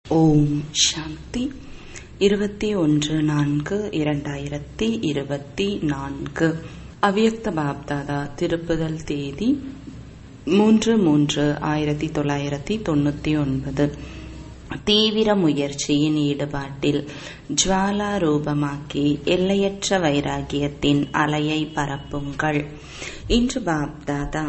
ஓம் சாந்தி இருபத்தி ஒன்று நான்கு இரண்டாயிரத்தி இருபத்தி நான்கு அவ்யக்த பாப்தாதா திருப்புதல் தேதி மூன்று மூன்று ஆயிரத்தி தொள்ளாயிரத்தி தொண்ணூத்தி ஒன்பது தீவிர முயற்சியின் ஈடுபாட்டில் ஜுவாலா ரூபமாக்கி எல்லையற்ற வைராகியத்தின் அலையை பரப்புங்கள் இன்று பாப்தாதா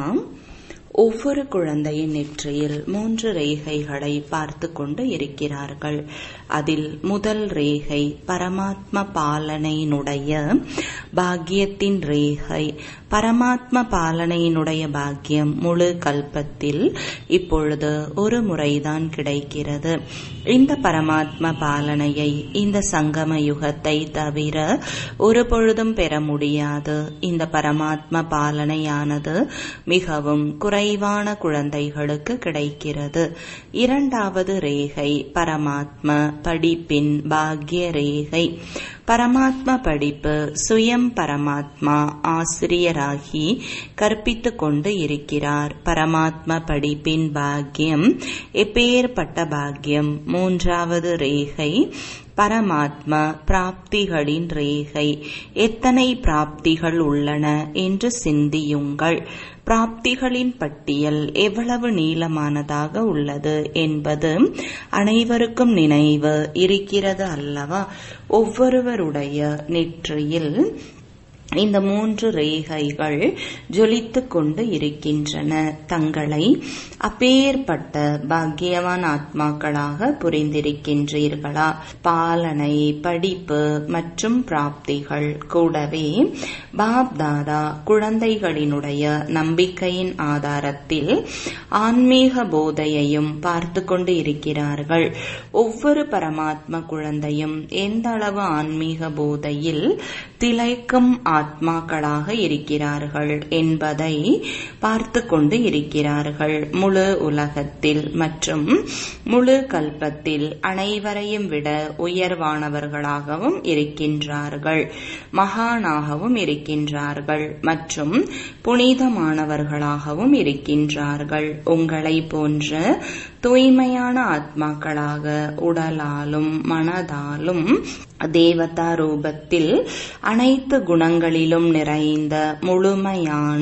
ஒவ்வொரு குழந்தையின் நெற்றியில் மூன்று ரேகைகளை பார்த்து கொண்டு இருக்கிறார்கள் அதில் முதல் ரேகை பரமாத்ம பாலனையினுடைய பாக்கியத்தின் ரேகை பரமாத்ம பாலனையினுடைய பாக்கியம் முழு கல்பத்தில் இப்பொழுது ஒரு முறைதான் கிடைக்கிறது இந்த பரமாத்ம பாலனையை இந்த சங்கம யுகத்தை தவிர ஒரு பொழுதும் பெற முடியாது இந்த பரமாத்ம பாலனையானது மிகவும் குறைவான குழந்தைகளுக்கு கிடைக்கிறது இரண்டாவது ரேகை பரமாத்ம படிப்பின் பாக்ய ரேகை பரமாத்மா படிப்பு சுயம் பரமாத்மா ஆசிரியராகி கற்பித்துக் கொண்டு இருக்கிறார் பரமாத்மா படிப்பின் பாக்கியம் எப்பேற்பட்ட பாக்கியம் மூன்றாவது ரேகை பரமாத்மா பிராப்திகளின் ரேகை எத்தனை பிராப்திகள் உள்ளன என்று சிந்தியுங்கள் பிராப்திகளின் பட்டியல் எவ்வளவு நீளமானதாக உள்ளது என்பது அனைவருக்கும் நினைவு இருக்கிறது அல்லவா ஒவ்வொருவருடைய நெற்றியில் இந்த மூன்று ரேகைகள் ஜொலித்துக் கொண்டு இருக்கின்றன தங்களை அப்பேற்பட்ட பாக்கியவான் ஆத்மாக்களாக புரிந்திருக்கின்றீர்களா பாலனை படிப்பு மற்றும் பிராப்திகள் கூடவே பாப் தாதா குழந்தைகளினுடைய நம்பிக்கையின் ஆதாரத்தில் ஆன்மீக போதையையும் பார்த்து கொண்டு இருக்கிறார்கள் ஒவ்வொரு பரமாத்ம குழந்தையும் எந்த அளவு ஆன்மீக போதையில் திளைக்கும் ஆத்மாக்களாக இருக்கிறார்கள் என்பதை பார்த்து கொண்டு இருக்கிறார்கள் முழு உலகத்தில் மற்றும் முழு கல்பத்தில் அனைவரையும் விட உயர்வானவர்களாகவும் இருக்கின்றார்கள் மகானாகவும் இருக்கின்றார்கள் மற்றும் புனிதமானவர்களாகவும் இருக்கின்றார்கள் உங்களை போன்ற தூய்மையான ஆத்மாக்களாக உடலாலும் மனதாலும் தேவதா ரூபத்தில் அனைத்து குணங்களிலும் நிறைந்த முழுமையான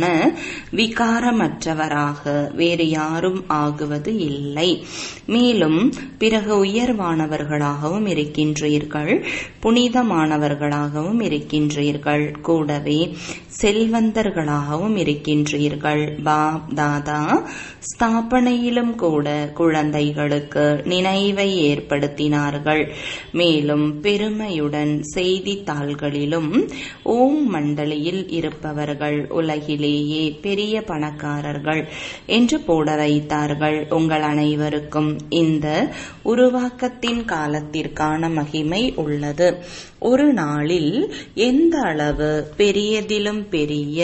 விகாரமற்றவராக வேறு யாரும் ஆகுவது இல்லை மேலும் பிறகு உயர்வானவர்களாகவும் இருக்கின்றீர்கள் புனிதமானவர்களாகவும் இருக்கின்றீர்கள் கூடவே செல்வந்தர்களாகவும் இருக்கின்றீர்கள் பாப் தாதா ஸ்தாபனையிலும் கூட குழந்தைகளுக்கு நினைவை ஏற்படுத்தினார்கள் மேலும் பெருமையுடன் செய்தித்தாள்களிலும் ஓம் மண்டலியில் இருப்பவர்கள் உலகிலேயே பெரிய பணக்காரர்கள் என்று போட வைத்தார்கள் உங்கள் அனைவருக்கும் இந்த உருவாக்கத்தின் காலத்திற்கான மகிமை உள்ளது ஒரு நாளில் எந்த அளவு பெரியதிலும் பெரிய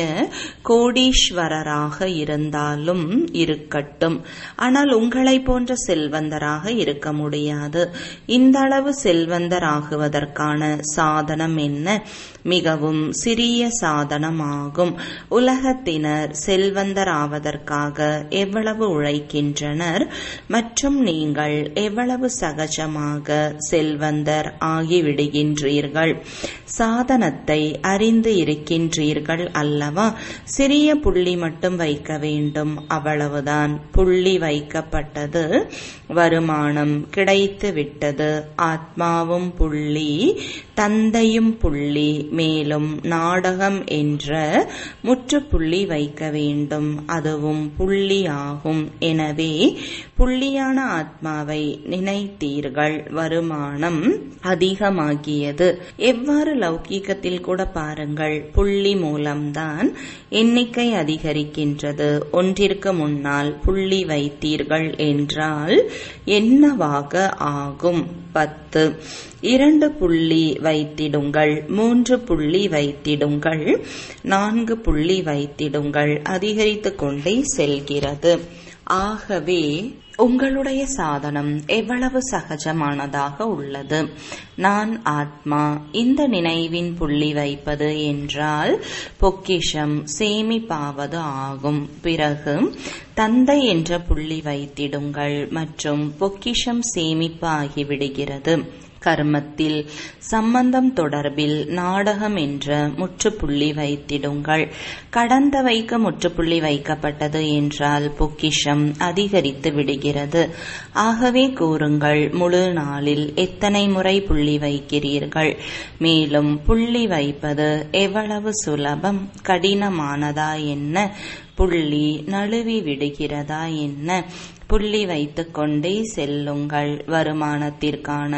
கோடீஸ்வரராக இருந்தாலும் இருக்கட்டும் ஆனால் உங்களை போன்ற செல்வந்தராக இருக்க முடியாது இந்த அளவு செல்வந்தராகுவதற்கான சாதனம் என்ன மிகவும் சிறிய சாதனமாகும் உலகத்தினர் செல்வந்தர் ஆவதற்காக எவ்வளவு உழைக்கின்றனர் மற்றும் நீங்கள் எவ்வளவு சகஜமாக செல்வந்தர் ஆகிவிடுகின்றீர்கள் சாதனத்தை அறிந்து இருக்கின்றீர்கள் அல்லவா சிறிய புள்ளி மட்டும் வைக்க வேண்டும் அவ்வளவுதான் புள்ளி வைக்கப்பட்டது வருமானம் கிடைத்து விட்டது ஆத்மாவும் புள்ளி தந்தையும் புள்ளி மேலும் நாடகம் என்ற முற்றுப்புள்ளி வைக்க வேண்டும் அதுவும் புள்ளி ஆகும் எனவே புள்ளியான ஆத்மாவை நினைத்தீர்கள் வருமானம் அதிகமாகியது எவ்வாறு லௌகீகத்தில் கூட பாருங்கள் புள்ளி மூலம்தான் எண்ணிக்கை அதிகரிக்கின்றது ஒன்றிற்கு முன்னால் புள்ளி வைத்தீர்கள் என்றால் என்னவாக ஆகும் பத்து இரண்டு புள்ளி வைத்திடுங்கள் மூன்று புள்ளி வைத்திடுங்கள் நான்கு புள்ளி வைத்திடுங்கள் அதிகரித்து கொண்டே செல்கிறது ஆகவே உங்களுடைய சாதனம் எவ்வளவு சகஜமானதாக உள்ளது நான் ஆத்மா இந்த நினைவின் புள்ளி வைப்பது என்றால் பொக்கிஷம் சேமிப்பாவது ஆகும் பிறகு தந்தை என்ற புள்ளி வைத்திடுங்கள் மற்றும் பொக்கிஷம் சேமிப்பு ஆகிவிடுகிறது கர்மத்தில் சம்பந்தம் தொடர்பில் நாடகம் என்ற முற்றுப்புள்ளி வைத்திடுங்கள் கடந்த வைக்க முற்றுப்புள்ளி வைக்கப்பட்டது என்றால் பொக்கிஷம் அதிகரித்து விடுகிறது ஆகவே கூறுங்கள் முழு நாளில் எத்தனை முறை புள்ளி வைக்கிறீர்கள் மேலும் புள்ளி வைப்பது எவ்வளவு சுலபம் கடினமானதா என்ன புள்ளி நழுவி விடுகிறதா என்ன புள்ளி வைத்துக் கொண்டே செல்லுங்கள் வருமானத்திற்கான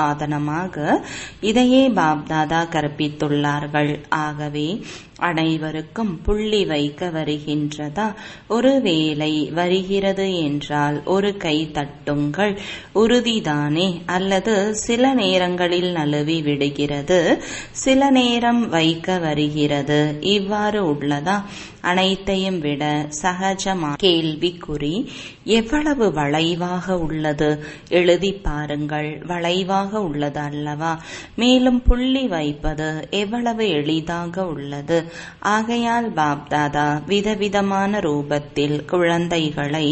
சாதனமாக இதையே பாப்தாதா கற்பித்துள்ளார்கள் ஆகவே அனைவருக்கும் புள்ளி வைக்க வருகின்றதா ஒருவேளை வருகிறது என்றால் ஒரு கை தட்டுங்கள் உறுதிதானே அல்லது சில நேரங்களில் நழுவி விடுகிறது சில நேரம் வைக்க வருகிறது இவ்வாறு உள்ளதா அனைத்தையும் விட சகஜமா கேள்விக்குறி எவ்வளவு வளைவாக உள்ளது எழுதி பாருங்கள் வளைவாக உள்ளது அல்லவா மேலும் புள்ளி வைப்பது எவ்வளவு எளிதாக உள்ளது ஆகையால் பாப்தாதா விதவிதமான ரூபத்தில் குழந்தைகளை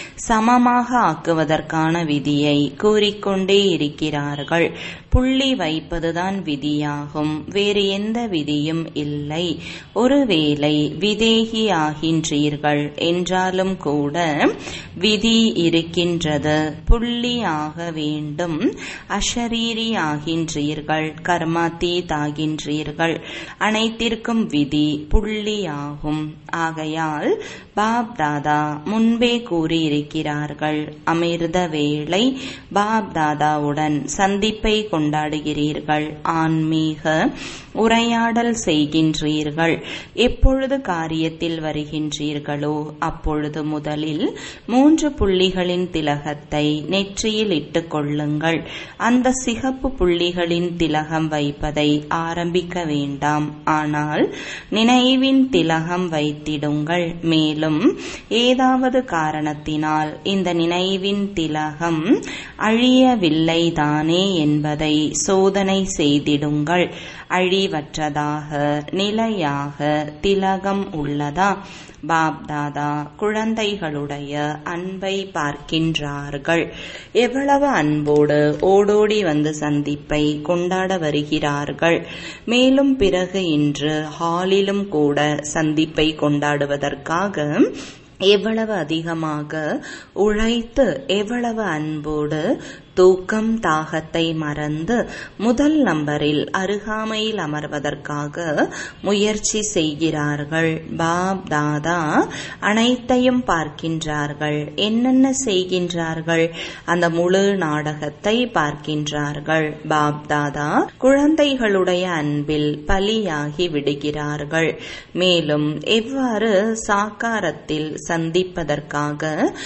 சமமாக ஆக்குவதற்கான விதியை கூறிக்கொண்டே இருக்கிறார்கள் புள்ளி வைப்பதுதான் விதியாகும் வேறு எந்த விதியும் இல்லை ஒருவேளை விதேகி ஆகின்றீர்கள் என்றாலும் கூட விதி இருக்கின்றது புள்ளி ஆக வேண்டும் அஷரீரி ஆகின்றீர்கள் கர்மாத்தீதாகின்றீர்கள் அனைத்திற்கும் விதி புள்ளி ஆகும் ஆகையால் பாப் தாதா முன்பே கூறியிருக்கிறார்கள் அமிர்த வேளை பாப் தாதாவுடன் சந்திப்பை கொண்டாடுகிறீர்கள் ஆன்மீக உரையாடல் செய்கின்றீர்கள் எப்பொழுது காரியத்தில் வருகின்றீர்களோ அப்பொழுது முதலில் மூன்று புள்ளிகளின் திலகத்தை நெற்றியில் இட்டுக் கொள்ளுங்கள் அந்த சிகப்பு புள்ளிகளின் திலகம் வைப்பதை ஆரம்பிக்க வேண்டாம் ஆனால் நினைவின் திலகம் வைத்திடுங்கள் மேலும் ஏதாவது காரணத்தினால் இந்த நினைவின் திலகம் அழியவில்லைதானே என்பதை சோதனை செய்திடுங்கள் அழிவற்றதாக நிலையாக திலகம் உள்ளதா பாப்தாதா குழந்தைகளுடைய அன்பை பார்க்கின்றார்கள் எவ்வளவு அன்போடு ஓடோடி வந்து சந்திப்பை கொண்டாட வருகிறார்கள் மேலும் பிறகு இன்று ஹாலிலும் கூட சந்திப்பை கொண்டாடுவதற்காக எவ்வளவு அதிகமாக உழைத்து எவ்வளவு அன்போடு தூக்கம் தாகத்தை மறந்து முதல் நம்பரில் அருகாமையில் அமர்வதற்காக முயற்சி செய்கிறார்கள் பாப் தாதா அனைத்தையும் பார்க்கின்றார்கள் என்னென்ன செய்கின்றார்கள் அந்த முழு நாடகத்தை பார்க்கின்றார்கள் பாப் தாதா குழந்தைகளுடைய அன்பில் பலியாகி விடுகிறார்கள் மேலும் எவ்வாறு சாக்காரத்தில் சந்திப்பதற்காக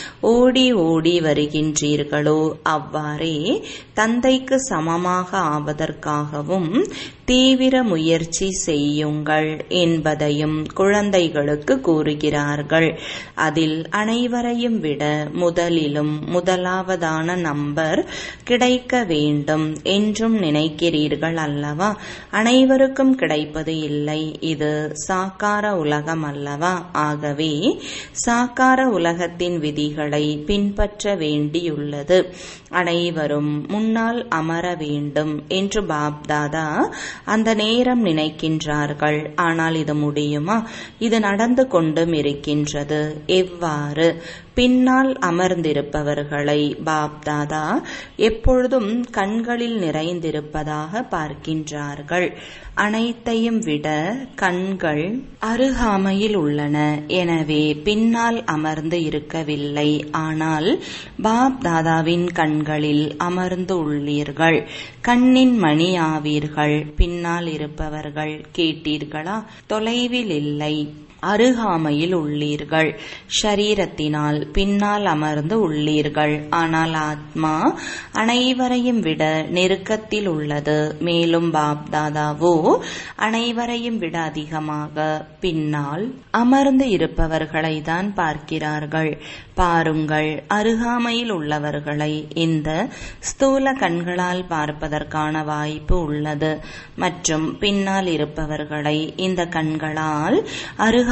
ஓடி ஓடி வருகின்றீர்களோ அவ்வாறே தந்தைக்கு சமமாக ஆவதற்காகவும் தீவிர முயற்சி செய்யுங்கள் என்பதையும் குழந்தைகளுக்கு கூறுகிறார்கள் அதில் அனைவரையும் விட முதலிலும் முதலாவதான நம்பர் கிடைக்க வேண்டும் என்றும் நினைக்கிறீர்கள் அல்லவா அனைவருக்கும் கிடைப்பது இல்லை இது சாக்கார உலகம் அல்லவா ஆகவே சாக்கார உலகத்தின் விதிகளை பின்பற்ற வேண்டியுள்ளது அனைவரும் முன்னால் அமர வேண்டும் என்று பாப்தாதா அந்த நேரம் நினைக்கின்றார்கள் ஆனால் இது முடியுமா இது நடந்து கொண்டும் இருக்கின்றது எவ்வாறு பின்னால் அமர்ந்திருப்பவர்களை பாப்தாதா எப்பொழுதும் கண்களில் நிறைந்திருப்பதாக பார்க்கின்றார்கள் அனைத்தையும் விட கண்கள் அருகாமையில் உள்ளன எனவே பின்னால் அமர்ந்து இருக்கவில்லை ஆனால் பாப் தாதாவின் கண்களில் அமர்ந்து உள்ளீர்கள் கண்ணின் மணி ஆவீர்கள் பின்னால் இருப்பவர்கள் கேட்டீர்களா தொலைவில் இல்லை அருகாமையில் உள்ளீர்கள் ஷரீரத்தினால் பின்னால் அமர்ந்து உள்ளீர்கள் ஆனால் ஆத்மா அனைவரையும் விட நெருக்கத்தில் உள்ளது மேலும் பாப்தாதாவோ அனைவரையும் விட அதிகமாக பின்னால் அமர்ந்து இருப்பவர்களை தான் பார்க்கிறார்கள் பாருங்கள் அருகாமையில் உள்ளவர்களை இந்த ஸ்தூல கண்களால் பார்ப்பதற்கான வாய்ப்பு உள்ளது மற்றும் பின்னால் இருப்பவர்களை இந்த கண்களால் அருகா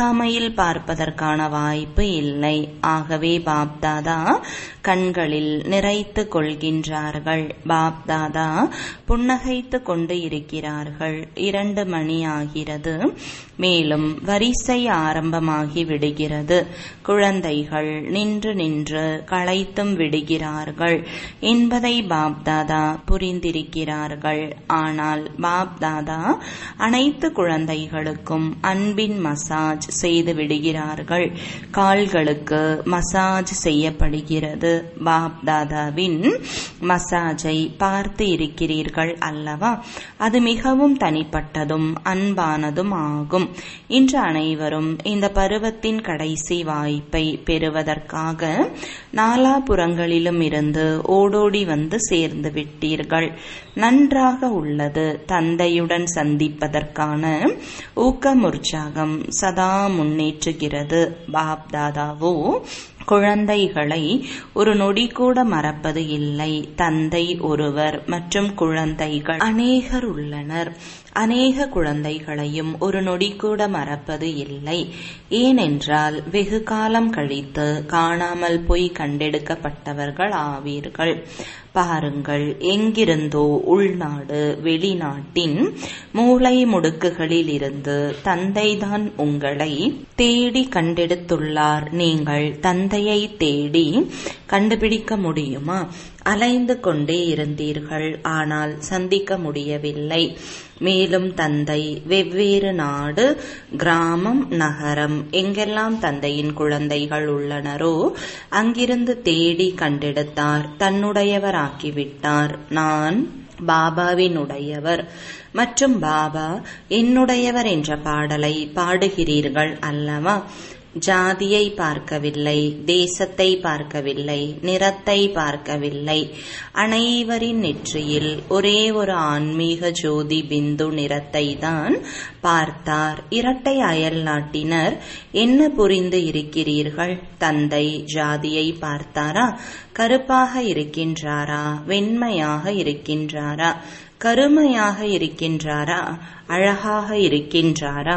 அருகாமையில் பார்ப்பதற்கான வாய்ப்பு இல்லை ஆகவே பாப்தாதா கண்களில் நிறைத்து கொள்கின்றார்கள் பாப்தாதா புன்னகைத்து கொண்டு இருக்கிறார்கள் இரண்டு மணி ஆகிறது மேலும் வரிசை ஆரம்பமாகி விடுகிறது குழந்தைகள் நின்று நின்று களைத்தும் விடுகிறார்கள் என்பதை பாப்தாதா புரிந்திருக்கிறார்கள் ஆனால் பாப்தாதா அனைத்து குழந்தைகளுக்கும் அன்பின் மசாஜ் செய்து விடுகிறார்கள் கால்களுக்கு மசாஜ் செய்யப்படுகிறது பாப்தாதாவின் மசாஜை பார்த்து இருக்கிறீர்கள் அல்லவா அது மிகவும் தனிப்பட்டதும் அன்பானதும் ஆகும் இன்று அனைவரும் இந்த பருவத்தின் கடைசி வாய்ப்பை பெறுவதற்காக நாலாபுறங்களிலும் இருந்து ஓடோடி வந்து சேர்ந்து விட்டீர்கள் நன்றாக உள்ளது தந்தையுடன் சந்திப்பதற்கான ஊக்கம் உற்சாகம் சதா முன்னேற்றுகிறது பாப்தாதாவோ குழந்தைகளை ஒரு நொடி கூட மறப்பது இல்லை தந்தை ஒருவர் மற்றும் குழந்தைகள் அநேகர் உள்ளனர் அநேக குழந்தைகளையும் ஒரு நொடி கூட மறப்பது இல்லை ஏனென்றால் வெகு காலம் கழித்து காணாமல் போய் கண்டெடுக்கப்பட்டவர்கள் ஆவீர்கள் பாருங்கள் எங்கிருந்தோ உள்நாடு வெளிநாட்டின் மூளை முடுக்குகளில் இருந்து தந்தைதான் உங்களை தேடி கண்டெடுத்துள்ளார் நீங்கள் தந்தையை தேடி கண்டுபிடிக்க முடியுமா அலைந்து கொண்டே இருந்தீர்கள் ஆனால் சந்திக்க முடியவில்லை மேலும் தந்தை வெவ்வேறு நாடு கிராமம் நகரம் எங்கெல்லாம் தந்தையின் குழந்தைகள் உள்ளனரோ அங்கிருந்து தேடி கண்டெடுத்தார் தன்னுடையவராக்கிவிட்டார் நான் பாபாவினுடையவர் மற்றும் பாபா என்னுடையவர் என்ற பாடலை பாடுகிறீர்கள் அல்லவா ஜாதியை பார்க்கவில்லை தேசத்தை பார்க்கவில்லை நிறத்தை பார்க்கவில்லை அனைவரின் நெற்றியில் ஒரே ஒரு ஆன்மீக ஜோதி பிந்து நிறத்தை தான் பார்த்தார் இரட்டை அயல் நாட்டினர் என்ன புரிந்து இருக்கிறீர்கள் தந்தை ஜாதியை பார்த்தாரா கருப்பாக இருக்கின்றாரா வெண்மையாக இருக்கின்றாரா கருமையாக இருக்கின்றாரா அழகாக இருக்கின்றாரா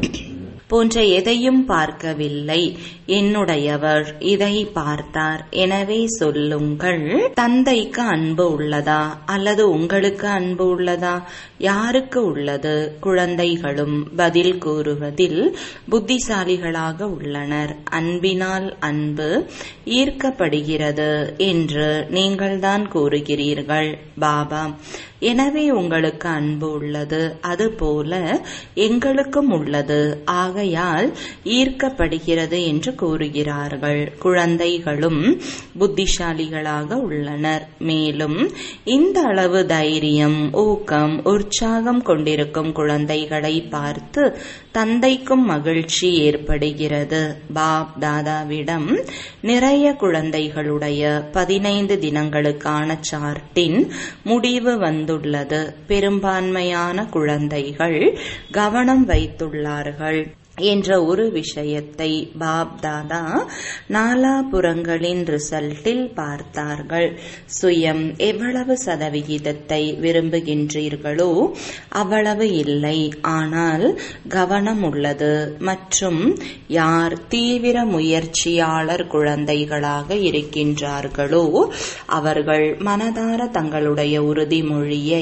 போன்ற எதையும் பார்க்கவில்லை என்னுடையவர் இதை பார்த்தார் எனவே சொல்லுங்கள் தந்தைக்கு அன்பு உள்ளதா அல்லது உங்களுக்கு அன்பு உள்ளதா யாருக்கு உள்ளது குழந்தைகளும் பதில் கூறுவதில் புத்திசாலிகளாக உள்ளனர் அன்பினால் அன்பு ஈர்க்கப்படுகிறது என்று நீங்கள்தான் கூறுகிறீர்கள் பாபா எனவே உங்களுக்கு அன்பு உள்ளது அதுபோல எங்களுக்கும் உள்ளது ஆகையால் ஈர்க்கப்படுகிறது என்று கூறுகிறார்கள் குழந்தைகளும் புத்திசாலிகளாக உள்ளனர் மேலும் இந்த அளவு தைரியம் ஊக்கம் உற்சாகம் கொண்டிருக்கும் குழந்தைகளை பார்த்து தந்தைக்கும் மகிழ்ச்சி ஏற்படுகிறது பாப் தாதாவிடம் நிறைய குழந்தைகளுடைய பதினைந்து தினங்களுக்கான சார்ட்டின் முடிவு வந்துள்ளது பெரும்பான்மையான குழந்தைகள் கவனம் வைத்துள்ளார்கள் என்ற ஒரு விஷயத்தை பாப் தாதா நாலாபுறங்களின் ரிசல்ட்டில் பார்த்தார்கள் சுயம் எவ்வளவு சதவிகிதத்தை விரும்புகின்றீர்களோ அவ்வளவு இல்லை ஆனால் கவனம் உள்ளது மற்றும் யார் தீவிர முயற்சியாளர் குழந்தைகளாக இருக்கின்றார்களோ அவர்கள் மனதார தங்களுடைய உறுதிமொழியை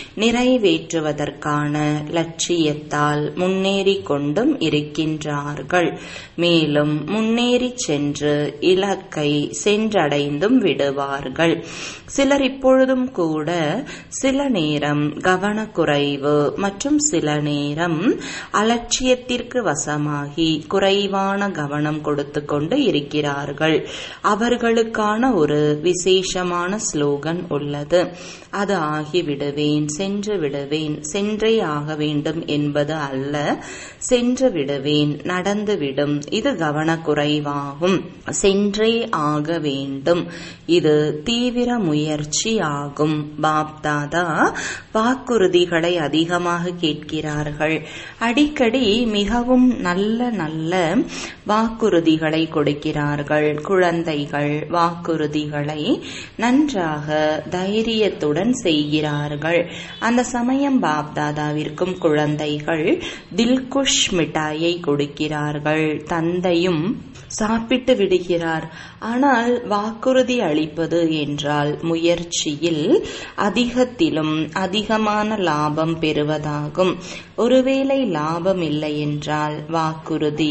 நிறைவேற்றுவதற்கான லட்சியத்தால் முன்னேறிக் கொண்டும் இருக்கின்றார்கள் மேலும் முன்னேறி சென்று இலக்கை சென்றடைந்தும் விடுவார்கள் சிலர் இப்பொழுதும் கூட சில நேரம் கவனக்குறைவு மற்றும் சில நேரம் அலட்சியத்திற்கு வசமாகி குறைவான கவனம் கொடுத்து கொண்டு இருக்கிறார்கள் அவர்களுக்கான ஒரு விசேஷமான ஸ்லோகன் உள்ளது அது ஆகிவிடுவேன் சென்று விடுவேன் சென்றே ஆக வேண்டும் என்பது அல்ல சென்று விடுவேன் நடந்துவிடும் இது கவனக்குறைவாகும் சென்றே ஆக வேண்டும் இது தீவிர முயற்சி ஆகும் பாப்தாதா வாக்குறுதிகளை அதிகமாக கேட்கிறார்கள் அடிக்கடி மிகவும் நல்ல நல்ல வாக்குறுதிகளை கொடுக்கிறார்கள் குழந்தைகள் வாக்குறுதிகளை நன்றாக தைரியத்துடன் செய்கிறார்கள் அந்த சமயம் பாப்தாதாவிற்கும் குழந்தைகள் தில்குஷ் மிட்டாய் வாழையை கொடுக்கிறார்கள் தந்தையும் சாப்பிட்டு விடுகிறார் ஆனால் வாக்குறுதி அளிப்பது என்றால் முயற்சியில் அதிகத்திலும் அதிகமான லாபம் பெறுவதாகும் ஒருவேளை லாபம் இல்லை என்றால் வாக்குறுதி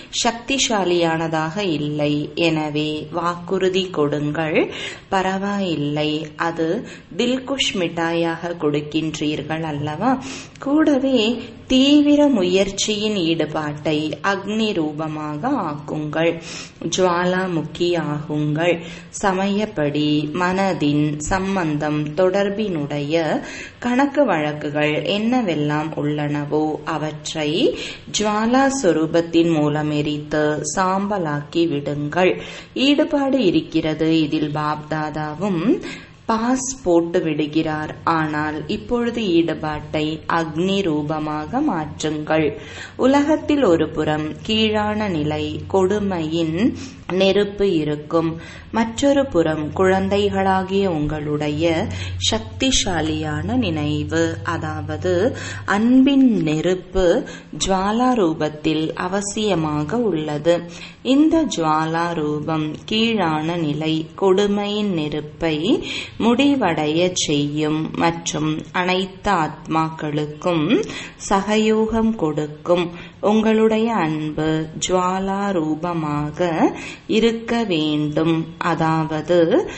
சக்திசாலியானதாக இல்லை எனவே வாக்குறுதி கொடுங்கள் பரவாயில்லை அது தில்குஷ் மிட்டாயாக கொடுக்கின்றீர்கள் அல்லவா கூடவே தீவிர முயற்சியின் ஈடுபாட்டை அக்னி ரூபமாக ஆக்குங்கள் ஜுவாலாமுக்கி ஆகுங்கள் சமயப்படி மனதின் சம்பந்தம் தொடர்பினுடைய கணக்கு வழக்குகள் என்னவெல்லாம் உள்ளனவோ அவற்றை ஜுவாலா சொரூபத்தின் மூலம் எரித்து சாம்பலாக்கி விடுங்கள் ஈடுபாடு இருக்கிறது இதில் பாப்தாதாவும் பாஸ் போட்டு விடுகிறார் ஆனால் இப்பொழுது ஈடுபாட்டை அக்னி ரூபமாக மாற்றுங்கள் உலகத்தில் ஒரு புறம் கீழான நிலை கொடுமையின் நெருப்பு இருக்கும் மற்றொரு புறம் குழந்தைகளாகிய உங்களுடைய சக்திசாலியான நினைவு அதாவது அன்பின் நெருப்பு ஜுவாலா ரூபத்தில் அவசியமாக உள்ளது இந்த ஜுவாலா ரூபம் கீழான நிலை கொடுமையின் நெருப்பை முடிவடைய செய்யும் மற்றும் அனைத்து ஆத்மாக்களுக்கும் சகயோகம் கொடுக்கும் உங்களுடைய அன்பு ஜுவாலா ரூபமாக இருக்க வேண்டும் அதாவது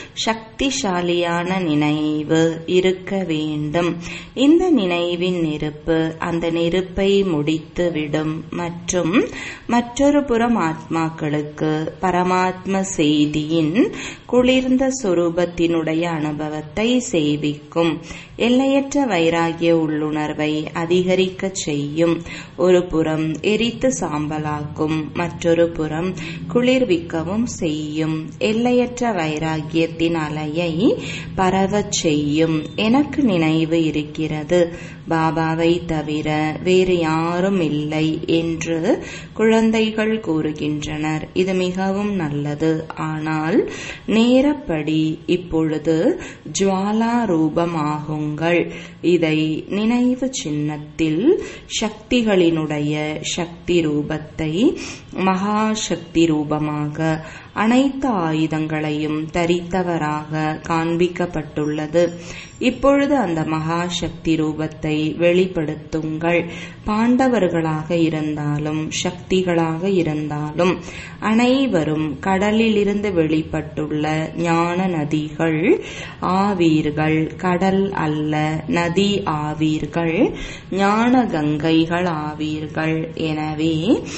சக்திசாலியான நினைவு இருக்க வேண்டும் இந்த நினைவின் நெருப்பு அந்த நெருப்பை முடித்துவிடும் மற்றும் மற்றொரு புறம் ஆத்மாக்களுக்கு பரமாத்ம செய்தியின் குளிர்ந்த சொரூபத்தினுடைய அனுபவத்தை செய்விக்கும் எல்லையற்ற வைராகிய உள்ளுணர்வை அதிகரிக்க செய்யும் ஒரு புறம் எரித்து சாம்பலாக்கும் மற்றொரு புறம் குளிர்விக்கவும் செய்யும் எல்லையற்ற வைராகியத்தின் அலையை பரவச் செய்யும் எனக்கு நினைவு இருக்கிறது பாபாவை தவிர வேறு யாரும் இல்லை என்று குழந்தைகள் கூறுகின்றனர் இது மிகவும் நல்லது ஆனால் நேரப்படி இப்பொழுது ஜுவாலா ரூபமாகுங்கள் இதை நினைவு சின்னத்தில் சக்திகளினுடைய சக்தி ரூபத்தை மகா சக்தி ரூபமாக அனைத்து ஆயுதங்களையும் தரித்தவராக காண்பிக்கப்பட்டுள்ளது இப்பொழுது அந்த மகா சக்தி ரூபத்தை வெளிப்படுத்துங்கள் பாண்டவர்களாக இருந்தாலும் சக்திகளாக இருந்தாலும் அனைவரும் கடலிலிருந்து வெளிப்பட்டுள்ள ஞான நதிகள் ஆவீர்கள் கடல் அல்ல நதி ஆவீர்கள் ஞான கங்கைகள் ஆவீர்கள் எனவே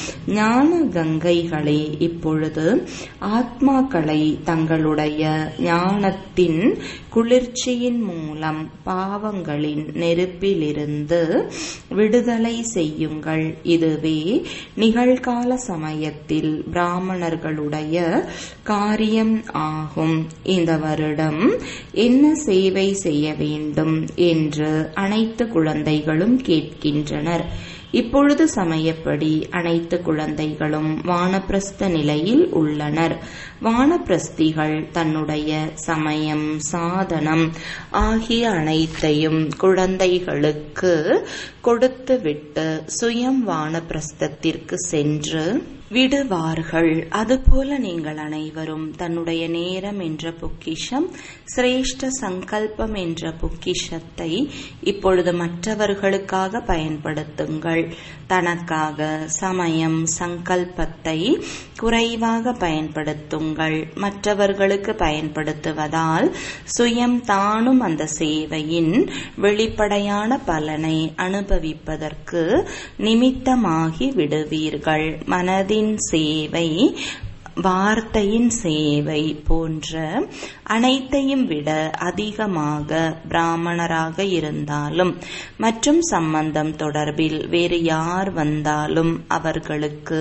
ஞான கங்கைகளே இப்பொழுது ஆத்மாக்களை தங்களுடைய ஞானத்தின் குளிர்ச்சியின் மூலம் பாவங்களின் நெருப்பிலிருந்து விடுதலை செய்யுங்கள் இதுவே நிகழ்கால சமயத்தில் பிராமணர்களுடைய காரியம் ஆகும் இந்த வருடம் என்ன சேவை செய்ய வேண்டும் என்று அனைத்து குழந்தைகளும் கேட்கின்றனர் இப்பொழுது சமயப்படி அனைத்து குழந்தைகளும் வானப்பிரஸ்த நிலையில் உள்ளனர் வானப்பிரஸ்திகள் தன்னுடைய சமயம் சாதனம் ஆகிய அனைத்தையும் குழந்தைகளுக்கு கொடுத்துவிட்டு சுயம் வானப்பிரஸ்தத்திற்கு சென்று விடுவார்கள் அதுபோல நீங்கள் அனைவரும் தன்னுடைய நேரம் என்ற பொக்கிஷம் சிரேஷ்ட சங்கல்பம் என்ற பொக்கிஷத்தை இப்பொழுது மற்றவர்களுக்காக பயன்படுத்துங்கள் தனக்காக சமயம் சங்கல்பத்தை குறைவாக பயன்படுத்துங்கள் மற்றவர்களுக்கு பயன்படுத்துவதால் சுயம் தானும் அந்த சேவையின் வெளிப்படையான பலனை அனுபவிப்பதற்கு நிமித்தமாகி விடுவீர்கள் மனதின் சேவை வார்த்தையின் சேவை போன்ற அனைத்தையும் விட அதிகமாக பிராமணராக இருந்தாலும் மற்றும் சம்பந்தம் தொடர்பில் வேறு யார் வந்தாலும் அவர்களுக்கு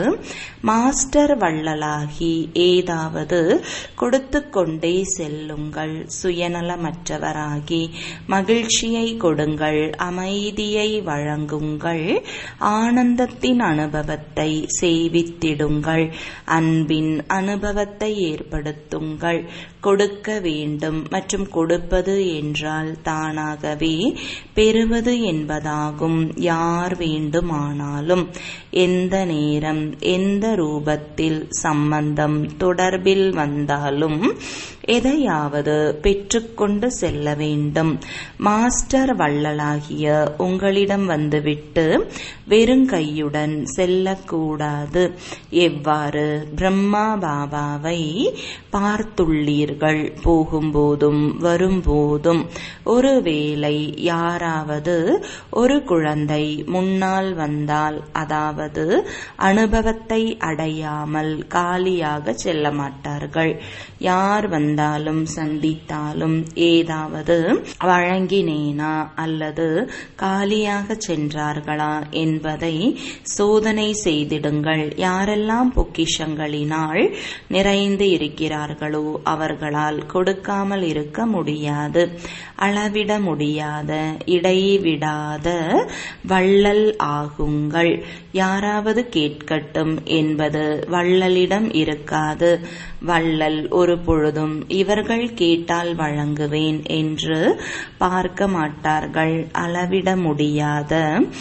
மாஸ்டர் வள்ளலாகி ஏதாவது கொடுத்து கொண்டே செல்லுங்கள் சுயநலமற்றவராகி மகிழ்ச்சியை கொடுங்கள் அமைதியை வழங்குங்கள் ஆனந்தத்தின் அனுபவத்தை சேவித்திடுங்கள் அன்பின் அனுபவத்தை ஏற்படுத்துங்கள் கொடுக்க வேண்டும் மற்றும் கொடுப்பது என்றால் தானாகவே பெறுவது என்பதாகும் யார் வேண்டுமானாலும் எந்த நேரம் எந்த ரூபத்தில் சம்பந்தம் தொடர்பில் வந்தாலும் எதையாவது பெற்றுக்கொண்டு செல்ல வேண்டும் மாஸ்டர் வள்ளலாகிய உங்களிடம் வந்துவிட்டு வெறுங்கையுடன் செல்லக்கூடாது எவ்வாறு பிரம்மா பாபாவை பார்த்துள்ளீர்கள் போகும்போதும் வரும்போதும் ஒருவேளை யாராவது ஒரு குழந்தை முன்னால் வந்தால் அதாவது அனுபவத்தை அடையாமல் காலியாக செல்ல மாட்டார்கள் யார் வந்தாலும் சந்தித்தாலும் ஏதாவது வழங்கினேனா அல்லது காலியாக சென்றார்களா என்பதை சோதனை செய்திடுங்கள் யாரெல்லாம் பொக்கிஷங்களினால் நிறைந்து இருக்கிறார்களோ அவர்களால் கொடுக்காமல் இருக்க முடியாது அளவிட முடியாத இடைவிடாத வள்ளல் ஆகுங்கள் யாராவது கேட்கட்டும் என்பது வள்ளலிடம் இருக்காது வள்ளல் ஒரு பொழுதும் இவர்கள் கேட்டால் வழங்குவேன் என்று பார்க்க மாட்டார்கள் அளவிட முடியாத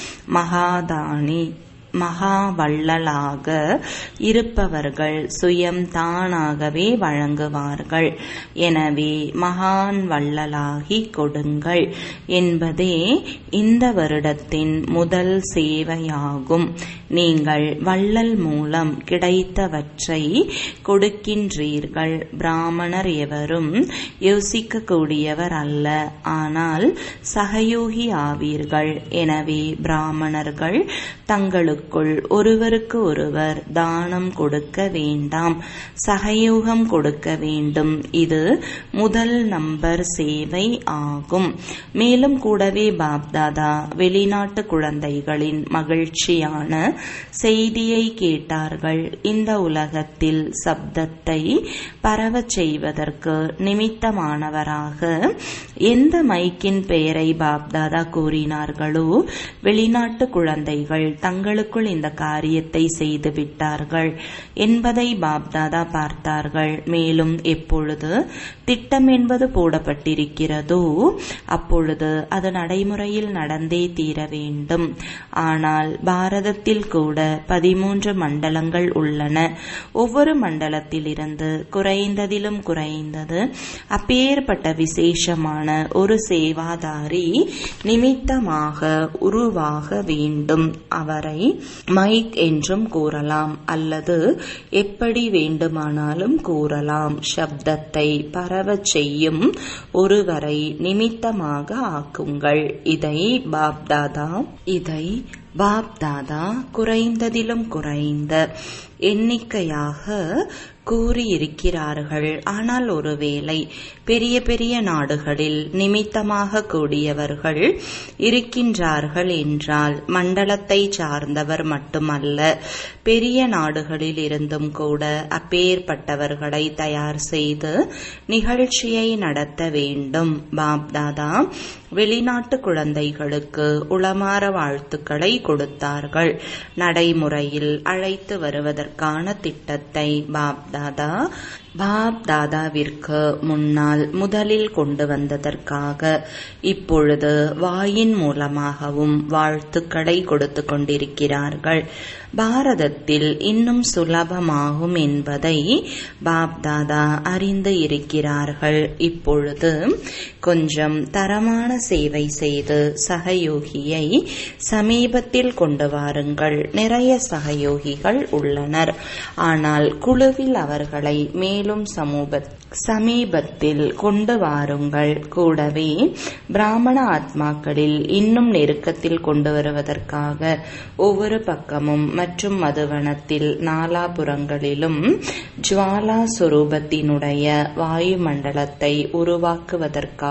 மகாதானி மகா வள்ளலாக இருப்பவர்கள் சுயம் தானாகவே வழங்குவார்கள் எனவே மகான் வள்ளலாகி கொடுங்கள் என்பதே இந்த வருடத்தின் முதல் சேவையாகும் நீங்கள் வள்ளல் மூலம் கிடைத்தவற்றை கொடுக்கின்றீர்கள் பிராமணர் எவரும் யோசிக்கக்கூடியவர் அல்ல ஆனால் சகயோகி ஆவீர்கள் எனவே பிராமணர்கள் தங்களுக்குள் ஒருவருக்கு ஒருவர் தானம் கொடுக்க வேண்டாம் சகயோகம் கொடுக்க வேண்டும் இது முதல் நம்பர் சேவை ஆகும் மேலும் கூடவே பாப்தாதா வெளிநாட்டு குழந்தைகளின் மகிழ்ச்சியான செய்தியை கேட்டார்கள் இந்த உலகத்தில் சப்தத்தை பரவச் செய்வதற்கு நிமித்தமானவராக எந்த மைக்கின் பெயரை பாப்தாதா கூறினார்களோ வெளிநாட்டு குழந்தைகள் தங்களுக்குள் இந்த காரியத்தை செய்து விட்டார்கள் என்பதை பாப்தாதா பார்த்தார்கள் மேலும் எப்பொழுது திட்டம் என்பது போடப்பட்டிருக்கிறதோ அப்பொழுது அது நடைமுறையில் நடந்தே தீர வேண்டும் ஆனால் பாரதத்தில் கூட பதிமூன்று மண்டலங்கள் உள்ளன ஒவ்வொரு மண்டலத்திலிருந்து குறைந்ததிலும் குறைந்தது அப்பேற்பட்ட விசேஷமான ஒரு சேவாதாரி நிமித்தமாக உருவாக வேண்டும் அவரை மைக் என்றும் கூறலாம் அல்லது எப்படி வேண்டுமானாலும் கூறலாம் சப்தத்தை பரவச் செய்யும் ஒருவரை நிமித்தமாக ஆக்குங்கள் இதை பாப்தாதா இதை பாப்தாதா குறைந்ததிலும் குறைந்த எண்ணிக்கையாக கூறியிருக்கிறார்கள் ஆனால் ஒருவேளை பெரிய பெரிய நாடுகளில் நிமித்தமாக கூடியவர்கள் இருக்கின்றார்கள் என்றால் மண்டலத்தை சார்ந்தவர் மட்டுமல்ல பெரிய நாடுகளில் இருந்தும் கூட அப்பேற்பட்டவர்களை தயார் செய்து நிகழ்ச்சியை நடத்த வேண்டும் பாப்தாதா வெளிநாட்டு குழந்தைகளுக்கு உளமாற வாழ்த்துக்களை கொடுத்தார்கள் நடைமுறையில் அழைத்து வருவதற்கான திட்டத்தை பாப்தாதா பாப் தாதாவிற்கு முன்னால் முதலில் கொண்டு வந்ததற்காக இப்பொழுது வாயின் மூலமாகவும் வாழ்த்துக்களை கொடுத்து கொண்டிருக்கிறார்கள் பாரதத்தில் இன்னும் சுலபமாகும் என்பதை பாப்தாதா அறிந்து இருக்கிறார்கள் இப்பொழுது கொஞ்சம் தரமான சேவை செய்து சகயோகியை சமீபத்தில் கொண்டு வாருங்கள் நிறைய சகயோகிகள் உள்ளனர் ஆனால் குழுவில் அவர்களை மேலும் சமூக சமீபத்தில் கொண்டு வாருங்கள் கூடவே பிராமண ஆத்மாக்களில் இன்னும் நெருக்கத்தில் கொண்டு வருவதற்காக ஒவ்வொரு பக்கமும் மற்றும் மதுவனத்தில் நாலாபுறங்களிலும் ஜுவாலா சுரூபத்தினுடைய வாயுமண்டலத்தை உருவாக்குவதற்காக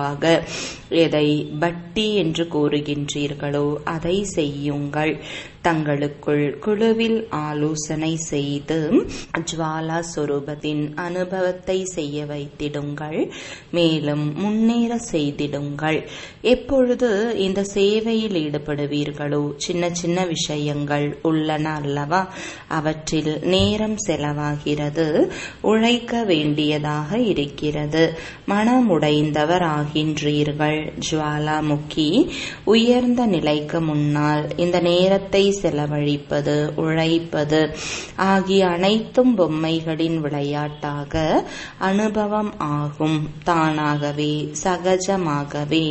எதை பட்டி என்று கூறுகின்றீர்களோ அதை செய்யுங்கள் தங்களுக்குள் குழுவில் ஆலோசனை செய்து ஜுவாலா சொரூபத்தின் அனுபவத்தை செய்ய வைத்திடுங்கள் மேலும் முன்னேற செய்திடுங்கள் எப்பொழுது இந்த சேவையில் ஈடுபடுவீர்களோ சின்ன சின்ன விஷயங்கள் உள்ளன அல்லவா அவற்றில் நேரம் செலவாகிறது உழைக்க வேண்டியதாக இருக்கிறது மனமுடைந்தவர் ஆகின்றீர்கள் ஜுவாலாமுக்கி உயர்ந்த நிலைக்கு முன்னால் இந்த நேரத்தை செலவழிப்பது உழைப்பது ஆகிய அனைத்தும் பொம்மைகளின் விளையாட்டாக அனுபவம் ஆகும் தானாகவே சகஜமாகவே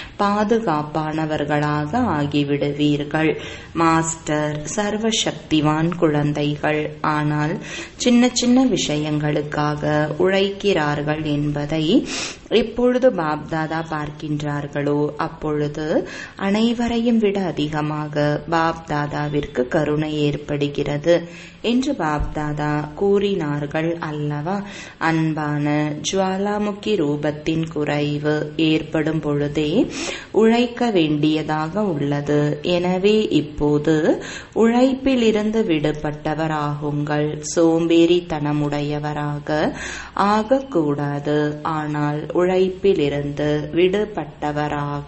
பாதுகாப்பானவர்களாக ஆகிவிடுவீர்கள் மாஸ்டர் சர்வசக்திவான் குழந்தைகள் ஆனால் சின்ன சின்ன விஷயங்களுக்காக உழைக்கிறார்கள் என்பதை எப்பொழுது பாப்தாதா பார்க்கின்றார்களோ அப்பொழுது அனைவரையும் விட அதிகமாக பாப்தாதாவிற்கு கருணை ஏற்படுகிறது என்று பாப்தாதா கூறினார்கள் அல்லவா அன்பான ஜுவாலாமுக்கி ரூபத்தின் குறைவு ஏற்படும் பொழுதே உழைக்க வேண்டியதாக உள்ளது எனவே இப்போது உழைப்பிலிருந்து விடுபட்டவர் ஆகுங்கள் சோம்பேறித்தனமுடையவராக ஆகக்கூடாது ஆனால் உழைப்பிலிருந்து விடுபட்டவராக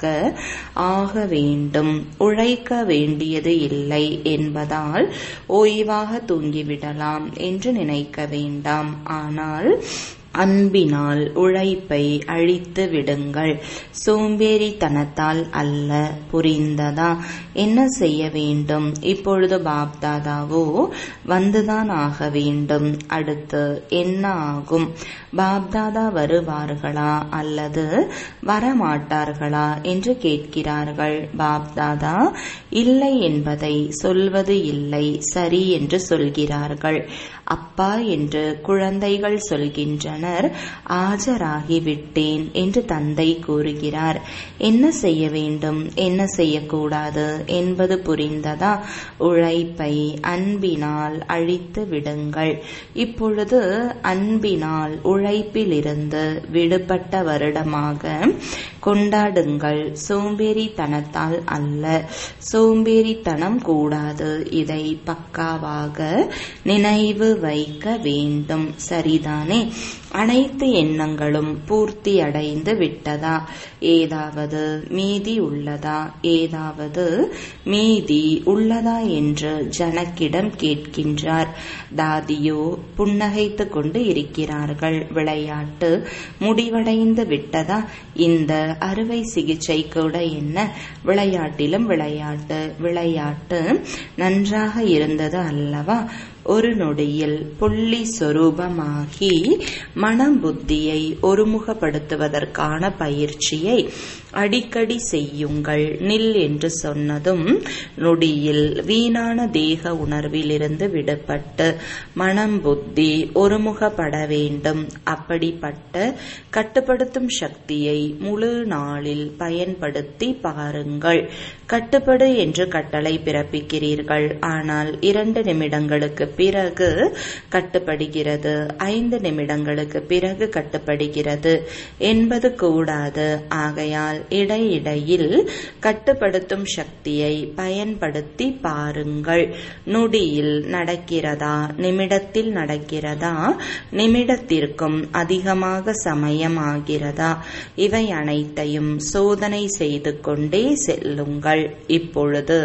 ஆக வேண்டும் உழைக்க வேண்டியது இல்லை என்பதால் ஓய்வாக தூங்கிவிடலாம் என்று நினைக்க வேண்டாம் ஆனால் அன்பினால் உழைப்பை அழித்து விடுங்கள் சோம்பேறித்தனத்தால் அல்ல புரிந்ததா என்ன செய்ய வேண்டும் இப்பொழுது பாப்தாதாவோ வந்துதான் ஆக வேண்டும் அடுத்து என்ன ஆகும் பாப்தாதா வருவார்களா அல்லது வரமாட்டார்களா என்று கேட்கிறார்கள் பாப்தாதா இல்லை என்பதை சொல்வது இல்லை சரி என்று சொல்கிறார்கள் அப்பா என்று குழந்தைகள் சொல்கின்றனர் ஆஜராகிவிட்டேன் என்று தந்தை கூறுகிறார் என்ன செய்ய வேண்டும் என்ன செய்யக்கூடாது என்பது புரிந்ததா உழைப்பை அன்பினால் அழித்து விடுங்கள் இப்பொழுது அன்பினால் உழைப்பிலிருந்து விடுபட்ட வருடமாக கொண்டாடுங்கள் சோம்பேறித்தனத்தால் அல்ல சோம்பேறித்தனம் கூடாது இதை பக்காவாக நினைவு வைக்க வேண்டும் சரிதானே அனைத்து எண்ணங்களும் பூர்த்தி அடைந்து விட்டதா ஏதாவது மீதி உள்ளதா ஏதாவது மீதி உள்ளதா என்று ஜனக்கிடம் கேட்கின்றார் தாதியோ புன்னகைத்து கொண்டு இருக்கிறார்கள் விளையாட்டு முடிவடைந்து விட்டதா இந்த அறுவை சிகிச்சை கூட என்ன விளையாட்டிலும் விளையாட்டு விளையாட்டு நன்றாக இருந்தது அல்லவா ஒரு நொடியில் புள்ளி சொரூபமாகி மனம் புத்தியை ஒருமுகப்படுத்துவதற்கான பயிற்சியை அடிக்கடி செய்யுங்கள் நில் என்று சொன்னதும் நொடியில் வீணான தேக உணர்விலிருந்து விடுபட்டு மனம் புத்தி ஒருமுகப்பட வேண்டும் அப்படிப்பட்ட கட்டுப்படுத்தும் சக்தியை முழு நாளில் பயன்படுத்தி பாருங்கள் கட்டுப்படு என்று கட்டளை பிறப்பிக்கிறீர்கள் ஆனால் இரண்டு நிமிடங்களுக்கு பிறகு கட்டுப்படுகிறது ஐந்து நிமிடங்களுக்கு பிறகு கட்டுப்படுகிறது என்பது கூடாது ஆகையால் இடையிடையில் கட்டுப்படுத்தும் சக்தியை பயன்படுத்தி பாருங்கள் நொடியில் நடக்கிறதா நிமிடத்தில் நடக்கிறதா நிமிடத்திற்கும் அதிகமாக சமயம் ஆகிறதா இவை அனைத்தையும் சோதனை செய்து கொண்டே செல்லுங்கள் இப்பொழுது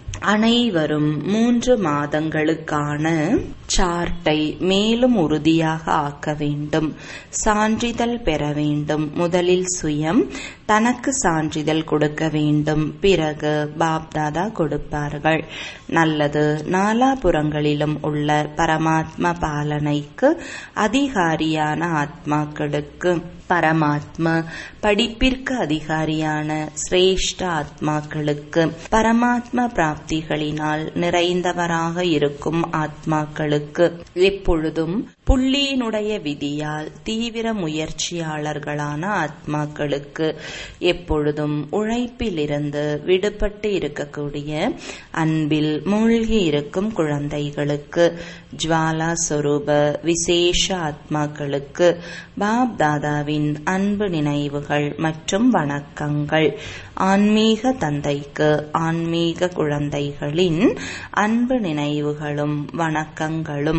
அனைவரும் மூன்று மாதங்களுக்கான சார்ட்டை மேலும் உறுதியாக ஆக்க வேண்டும் சான்றிதழ் பெற வேண்டும் முதலில் சுயம் தனக்கு சான்றிதழ் கொடுக்க வேண்டும் பிறகு பாப்தாதா கொடுப்பார்கள் நல்லது நாலாபுறங்களிலும் உள்ள பரமாத்ம பாலனைக்கு அதிகாரியான ஆத்மாக்களுக்கு பரமாத்ம படிப்பிற்கு அதிகாரியான சிரேஷ்ட ஆத்மாக்களுக்கு பரமாத்ம பிராப்திகளினால் நிறைந்தவராக இருக்கும் ஆத்மாக்களுக்கு எப்பொழுதும் புள்ளியினுடைய விதியால் தீவிர முயற்சியாளர்களான ஆத்மாக்களுக்கு எப்பொழுதும் உழைப்பிலிருந்து விடுபட்டு இருக்கக்கூடிய அன்பில் மூழ்கி இருக்கும் குழந்தைகளுக்கு ஜுவாலா சொரூப விசேஷ ஆத்மாக்களுக்கு பாப் தாதாவின் அன்பு நினைவுகள் மற்றும் வணக்கங்கள் ஆன்மீக தந்தைக்கு ஆன்மீக குழந்தைகளின் அன்பு நினைவுகளும் வணக்கங்களும்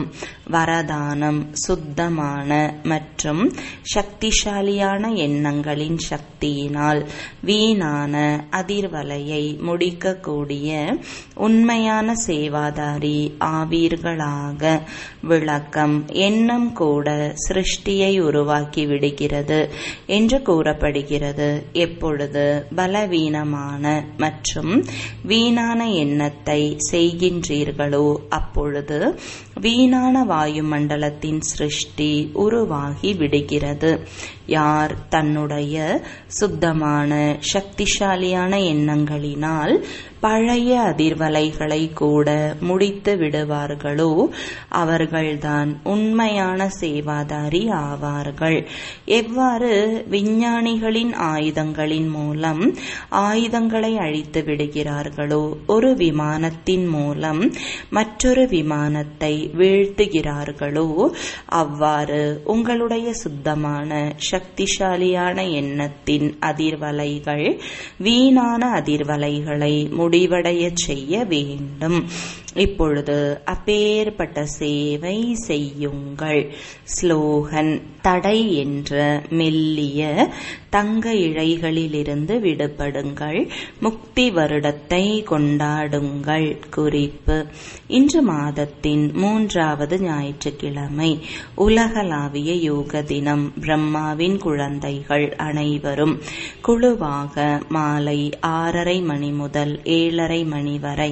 வரதானம் சுத்தமான மற்றும் சக்திசாலியான எண்ணங்களின் சக்தியினால் வீணான அதிர்வலையை முடிக்கக்கூடிய உண்மையான சேவாதாரி ஆவீர்களாக விளக்கம் எண்ணம் கூட சிருஷ்டியை உருவாக்கி விடுகிறது என்று கூறப்படுகிறது எப்பொழுது பலவீனமான மற்றும் வீணான எண்ணத்தை செய்கின்றீர்களோ அப்பொழுது வீணான வாயுமண்டலத்தின் சிருஷ்டி உருவாகி விடுகிறது யார் தன்னுடைய சுத்தமான சக்திசாலியான எண்ணங்களினால் பழைய அதிர்வலைகளை கூட முடித்து விடுவார்களோ அவர்கள்தான் உண்மையான சேவாதாரி ஆவார்கள் எவ்வாறு விஞ்ஞானிகளின் ஆயுதங்களின் மூலம் ஆயுதங்களை அழித்து விடுகிறார்களோ ஒரு விமானத்தின் மூலம் மற்றொரு விமானத்தை வீழ்த்துகிறார்களோ அவ்வாறு உங்களுடைய சுத்தமான சக்திசாலியான எண்ணத்தின் அதிர்வலைகள் வீணான அதிர்வலைகளை முடிவடைய செய்ய வேண்டும் இப்பொழுது அப்பேற்பட்ட சேவை செய்யுங்கள் ஸ்லோகன் தடை என்ற மெல்லிய தங்க இழைகளிலிருந்து விடுபடுங்கள் முக்தி வருடத்தை கொண்டாடுங்கள் குறிப்பு இன்று மாதத்தின் மூன்றாவது ஞாயிற்றுக்கிழமை உலகளாவிய யோக தினம் பிரம்மாவின் குழந்தைகள் அனைவரும் குழுவாக மாலை ஆறரை மணி முதல் ஏழரை மணி வரை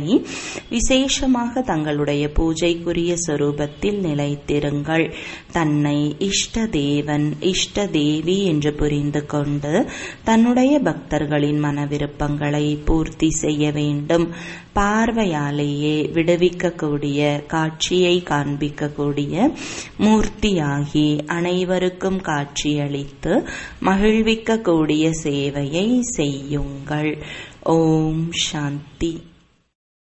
விசேஷமாக தங்களுடைய பூஜைக்குரிய சொரூபத்தில் நிலைத்திருங்கள் தன்னை இஷ்ட தேவன் இஷ்ட தேவி என்று புரிந்து கொண்டு தன்னுடைய பக்தர்களின் மனவிருப்பங்களை பூர்த்தி செய்ய வேண்டும் பார்வையாலேயே விடுவிக்கக்கூடிய காட்சியை காண்பிக்கக்கூடிய மூர்த்தியாகி அனைவருக்கும் காட்சியளித்து மகிழ்விக்கக்கூடிய சேவையை செய்யுங்கள் ஓம் சாந்தி